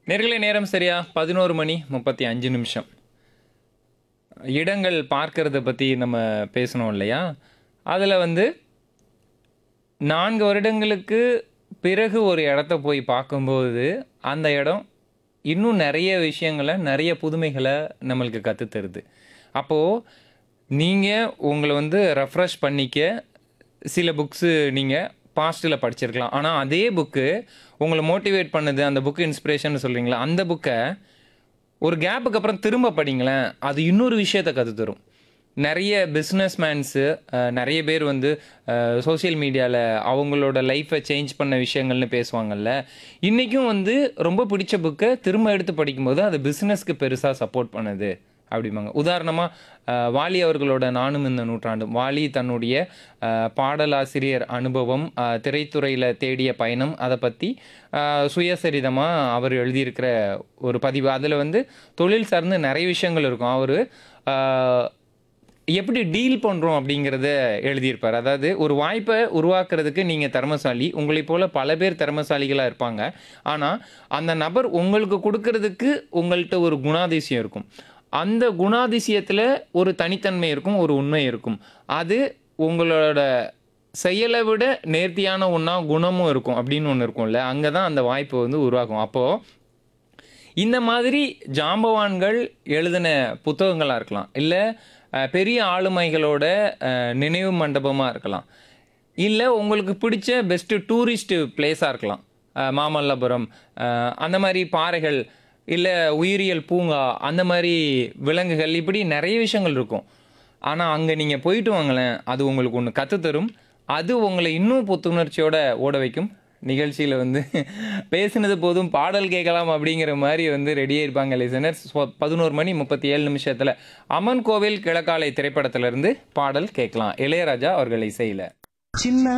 நேர்களே நேரம் சரியா பதினோரு மணி முப்பத்தி அஞ்சு நிமிஷம் இடங்கள் பார்க்கறத பற்றி நம்ம பேசணும் இல்லையா அதில் வந்து நான்கு வருடங்களுக்கு பிறகு ஒரு இடத்த போய் பார்க்கும்போது அந்த இடம் இன்னும் நிறைய விஷயங்களை நிறைய புதுமைகளை நம்மளுக்கு கற்றுத் தருது அப்போது நீங்கள் உங்களை வந்து ரெஃப்ரெஷ் பண்ணிக்க சில புக்ஸு நீங்கள் பாஸ்ட்டில் படிச்சிருக்கலாம் ஆனால் அதே புக்கு உங்களை மோட்டிவேட் பண்ணுது அந்த புக்கு இன்ஸ்பிரேஷன் சொல்கிறீங்களா அந்த புக்கை ஒரு கேப்புக்கு அப்புறம் திரும்ப படிங்களேன் அது இன்னொரு விஷயத்தை கற்றுத் தரும் நிறைய பிஸ்னஸ் மேன்ஸு நிறைய பேர் வந்து சோஷியல் மீடியாவில் அவங்களோட லைஃப்பை சேஞ்ச் பண்ண விஷயங்கள்னு பேசுவாங்கல்ல இன்றைக்கும் வந்து ரொம்ப பிடிச்ச புக்கை திரும்ப எடுத்து படிக்கும்போது அது பிஸ்னஸ்க்கு பெருசாக சப்போர்ட் பண்ணுது அப்படிம்பாங்க உதாரணமாக வாலி அவர்களோட நானும் இந்த நூற்றாண்டு வாலி தன்னுடைய அஹ், பாடலாசிரியர் அனுபவம் அஹ், திரைத்துறையில் தேடிய பயணம் அதை பற்றி சுயசரிதமாக அவர் எழுதியிருக்கிற ஒரு பதிவு அதில் வந்து தொழில் சார்ந்து நிறைய விஷயங்கள் இருக்கும் அவர் எப்படி டீல் பண்ணுறோம் அப்படிங்கிறத எழுதியிருப்பார் அதாவது ஒரு வாய்ப்பை உருவாக்குறதுக்கு நீங்கள் திறமசாலி உங்களைப் போல் பல பேர் திறமசாலிகளாக இருப்பாங்க ஆனால் அந்த நபர் உங்களுக்கு கொடுக்கறதுக்கு உங்கள்கிட்ட ஒரு குணாதிசயம் இருக்கும் அந்த குணாதிசயத்தில் ஒரு தனித்தன்மை இருக்கும் ஒரு உண்மை இருக்கும் அது உங்களோட செயலை விட நேர்த்தியான ஒன்றா குணமும் இருக்கும் அப்படின்னு ஒன்று இருக்கும்ல அங்கே தான் அந்த வாய்ப்பு வந்து உருவாகும் அப்போது இந்த மாதிரி ஜாம்பவான்கள் எழுதின புத்தகங்களாக இருக்கலாம் இல்லை பெரிய ஆளுமைகளோட அஹ், நினைவு மண்டபமாக இருக்கலாம் இல்லை உங்களுக்கு பிடிச்ச பெஸ்ட்டு டூரிஸ்ட் பிளேஸாக இருக்கலாம் அஹ், மாமல்லபுரம் அஹ், அந்த மாதிரி பாறைகள் இல்லை உயிரியல் பூங்கா அந்த மாதிரி விலங்குகள் இப்படி நிறைய விஷயங்கள் இருக்கும் ஆனால் அங்கே நீங்கள் போயிட்டு வாங்களேன் அது உங்களுக்கு ஒன்று கற்றுத்தரும் அது உங்களை இன்னும் புத்துணர்ச்சியோட ஓட வைக்கும் நிகழ்ச்சியில் வந்து பேசுனது போதும் பாடல் கேட்கலாம் அப்படிங்கிற மாதிரி வந்து ரெடியாக இருப்பாங்க லிசனர்ஸ் பதினோரு மணி முப்பத்தி ஏழு நிமிஷத்தில் அம்மன் கோவில் கிழக்காலை திரைப்படத்திலிருந்து பாடல் கேட்கலாம் இளையராஜா அவர்கள் இசையில் சின்ன